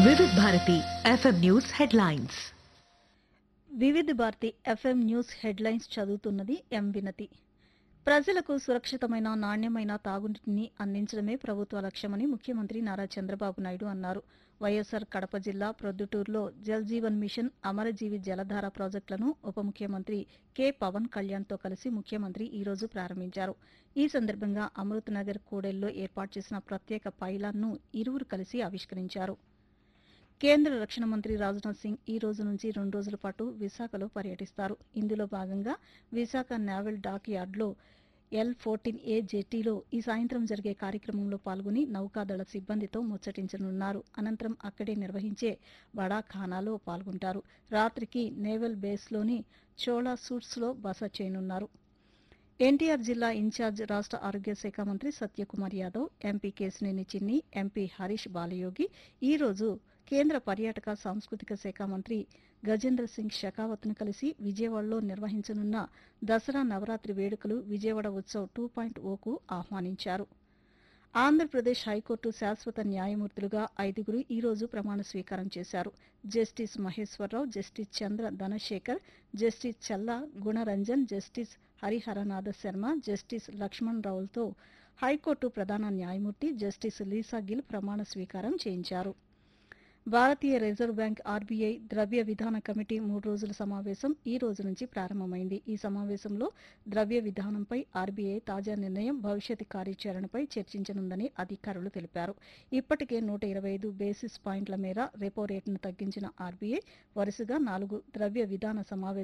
వివిధ Bharati FM news headlines వివిధ Bharati FM news headlines చదువుతున్నది ఎం వినతి ప్రజలకు సురక్షితమైన నాణ్యమైన తాగునీటిని అందించడమే ప్రభుత్వ లక్ష్యమని ముఖ్యమంత్రి నారా చంద్రబాబు నాయుడు అన్నారు వైఎస్సార్ కడప జిల్లా ప్రొద్దుటూరులో జల్ జీవన్ మిషన్ అమరజీవి జలధార ప్రాజెక్టులను ఉప ముఖ్యమంత్రి కె పవన్ కళ్యాణ్తో కలిసి ముఖ్యమంత్రి ఈ రోజు ప్రారంభించారు ఈ సందర్భంగా అమృత్ నగర్ కూడెల్లో ఏర్పాటు చేసిన ప్రత్యేక పైలాన్ను ఇరువురు కలిసి ఆవిష్కరించారు కేంద్ర రక్షణ మంత్రి రాజ్నాథ్ సింగ్ ఈ రోజు నుంచి రెండు రోజుల పాటు విశాఖలో పర్యటిస్తారు ఇందులో భాగంగా విశాఖ నేవల్ డాక్ యార్డ్లో ఎల్ ఫోర్టీన్ ఏ జెట్టీలో ఈ సాయంత్రం జరిగే కార్యక్రమంలో పాల్గొని నౌకాదళ సిబ్బందితో ముచ్చటించనున్నారు అనంతరం అక్కడే నిర్వహించే బడా ఖానాలో పాల్గొంటారు రాత్రికి నేవల్ బేస్లోని చోళా సూట్స్లో బస చేయనున్నారు ఎన్టీఆర్ జిల్లా ఇన్ఛార్జ్ రాష్ట్ర ఆరోగ్య శాఖ మంత్రి సత్యకుమార్ యాదవ్ ఎంపీ కేశినేని చిన్ని ఎంపీ హరీష్ బాలయోగి ఈ రోజు కేంద్ర పర్యాటక సాంస్కృతిక శాఖ మంత్రి గజేంద్ర సింగ్ షెకావత్ను కలిసి విజయవాడలో నిర్వహించనున్న దసరా నవరాత్రి వేడుకలు విజయవాడ ఉత్సవ్ టూ పాయింట్ ఓకు ఆహ్వానించారు ఆంధ్రప్రదేశ్ హైకోర్టు శాశ్వత న్యాయమూర్తులుగా ఐదుగురు ఈ రోజు ప్రమాణ స్వీకారం చేశారు justice Maheswara Rao justice Chandra Dhanasekhar justice Challa Gunaranjan justice Hariharanatha Sharma justice Lakshman రావులతో హైకోర్టు ప్రధాన న్యాయమూర్తి జస్టిస్ లీసా గిల్ ప్రమాణ స్వీకారం చేయించారు భారతీయ రిజర్వ్ బ్యాంక్ ఆర్బీఐ ద్రవ్య విధాన కమిటీ మూడు రోజుల సమావేశం ఈ రోజు నుంచి ప్రారంభమైంది ఈ సమావేశంలో ద్రవ్య విధానంపై ఆర్బీఐ తాజా నిర్ణయం భవిష్యత్ కార్యాచరణపై చర్చించనుందని అధికారులు తెలిపారు ఇప్పటికే నూట ఇరవై ఐదు బేసిస్ పాయింట్ల మేర రెపో రేటును తగ్గించిన ఆర్బీఐ వరుసగా నాలుగు ద్రవ్య విధాన సమావేశాలు